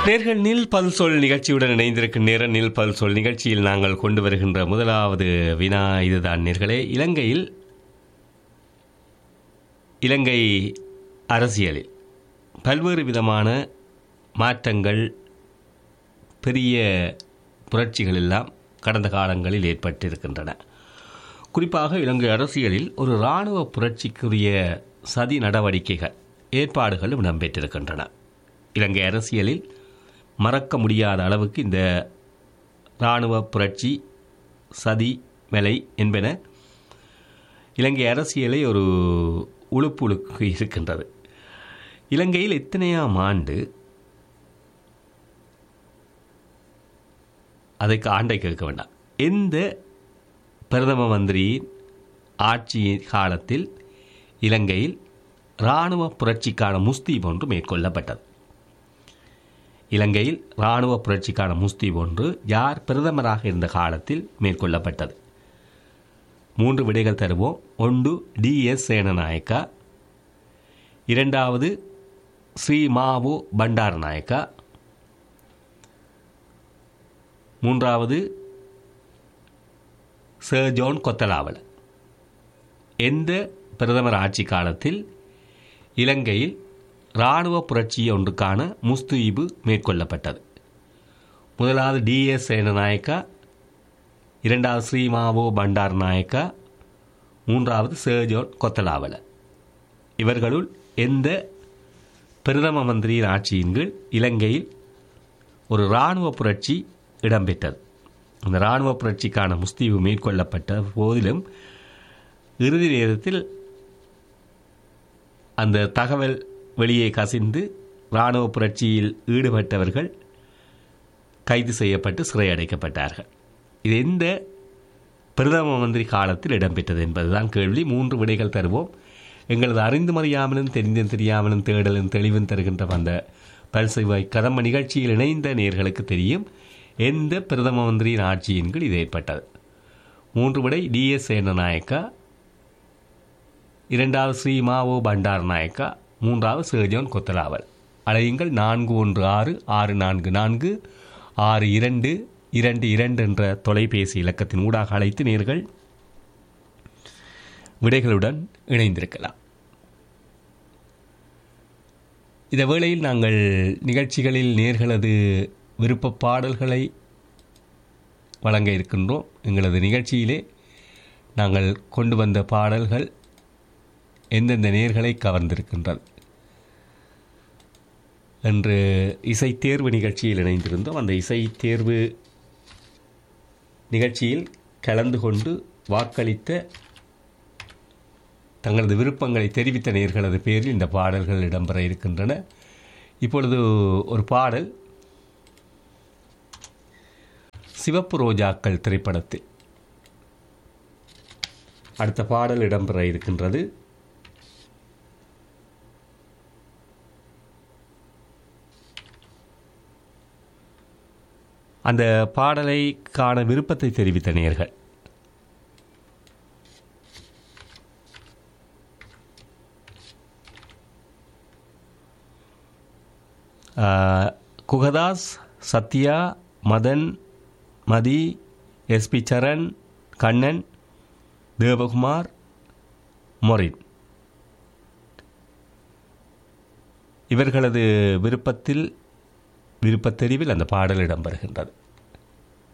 நேர்கள் நில் பல் சொல் நிகழ்ச்சியுடன் இணைந்திருக்கும் நேர நில் பல் சொல் நிகழ்ச்சியில் நாங்கள் கொண்டு வருகின்ற முதலாவது வினா இதுதான் நேர்களே இலங்கையில் இலங்கை அரசியலில் பல்வேறு விதமான மாற்றங்கள் பெரிய புரட்சிகள் எல்லாம் கடந்த காலங்களில் ஏற்பட்டிருக்கின்றன குறிப்பாக இலங்கை அரசியலில் ஒரு இராணுவ புரட்சிக்குரிய சதி நடவடிக்கைகள் ஏற்பாடுகள் இடம்பெற்றிருக்கின்றன இலங்கை அரசியலில் மறக்க முடியாத அளவுக்கு இந்த இராணுவ புரட்சி சதி மெலை என்பன இலங்கை அரசியலை ஒரு உழுப்புழுக்கு இருக்கின்றது இலங்கையில் எத்தனையாம் ஆண்டு அதுக்கு ஆண்டை கேட்க வேண்டாம் எந்த பிரதம மந்திரியின் ஆட்சி காலத்தில் இலங்கையில் இராணுவ புரட்சிக்கான முஸ்தீப் ஒன்று மேற்கொள்ளப்பட்டது இலங்கையில் இராணுவ புரட்சிக்கான முஸ்தீப் ஒன்று யார் பிரதமராக இருந்த காலத்தில் மேற்கொள்ளப்பட்டது மூன்று விடைகள் தருவோம் ஒன்று டி எஸ் சேனநாயக்கா இரண்டாவது ஸ்ரீ மாவு பண்டாரநாயக்கா மூன்றாவது சர் ஜோன் கொத்தலாவல எந்த பிரதமர் ஆட்சி காலத்தில் இலங்கையில் இராணுவ புரட்சி ஒன்றுக்கான முஸ்தீபு மேற்கொள்ளப்பட்டது முதலாவது டிஎஸ் சேனநாயக்கா இரண்டாவது ஸ்ரீமாவோ பண்டார் நாயக்கா மூன்றாவது சர் ஜோன் கொத்தலாவல இவர்களுள் எந்த பிரதம மந்திரியின் ஆட்சியின் கீழ் இலங்கையில் ஒரு இராணுவ புரட்சி இடம்பெற்றது அந்த இராணுவ புரட்சிக்கான முஸ்தீவு மேற்கொள்ளப்பட்ட போதிலும் இறுதி நேரத்தில் அந்த தகவல் வெளியே கசிந்து இராணுவ புரட்சியில் ஈடுபட்டவர்கள் கைது செய்யப்பட்டு சிறையடைக்கப்பட்டார்கள் இது எந்த பிரதம மந்திரி காலத்தில் இடம்பெற்றது என்பதுதான் கேள்வி மூன்று விடைகள் தருவோம் எங்களது அறிந்தும் அறியாமலும் தெரிந்தும் தெரியாமலும் தேடலும் தெளிவும் தருகின்ற அந்த பல்செவ்வாய் கதம்ப நிகழ்ச்சியில் இணைந்த நேர்களுக்கு தெரியும் எந்த பிரதம மந்திரியின் ஆட்சியின் கீழ் இது ஏற்பட்டது மூன்று விடை டிஎஸ் சேனநாயக்கா இரண்டாவது ஸ்ரீ மாவோ பண்டார் நாயக்கா மூன்றாவது சேஜோன் கொத்தலாவல் அலையுங்கள் நான்கு ஒன்று ஆறு ஆறு நான்கு நான்கு ஆறு இரண்டு இரண்டு இரண்டு என்ற தொலைபேசி இலக்கத்தின் ஊடாக அழைத்து நேர்கள் விடைகளுடன் இணைந்திருக்கலாம் இந்த வேளையில் நாங்கள் நிகழ்ச்சிகளில் நேர்களது விருப்ப பாடல்களை வழங்க இருக்கின்றோம் எங்களது நிகழ்ச்சியிலே நாங்கள் கொண்டு வந்த பாடல்கள் எந்தெந்த நேர்களை கவர்ந்திருக்கின்றது என்று இசை தேர்வு நிகழ்ச்சியில் இணைந்திருந்தோம் அந்த இசை தேர்வு நிகழ்ச்சியில் கலந்து கொண்டு வாக்களித்த தங்களது விருப்பங்களை தெரிவித்த நேர்களது பேரில் இந்த பாடல்கள் இடம்பெற இருக்கின்றன இப்பொழுது ஒரு பாடல் சிவப்பு ரோஜாக்கள் திரைப்படத்தில் அடுத்த பாடல் இடம்பெற இருக்கின்றது அந்த பாடலை காண விருப்பத்தை தெரிவித்த நேர்கள் குகதாஸ் சத்யா மதன் மதி எஸ்பி சரண் கண்ணன் தேவகுமார் மொரின் இவர்களது விருப்பத்தில் விருப்பத்தெரிவில் அந்த பாடல் இடம்பெறுகின்றது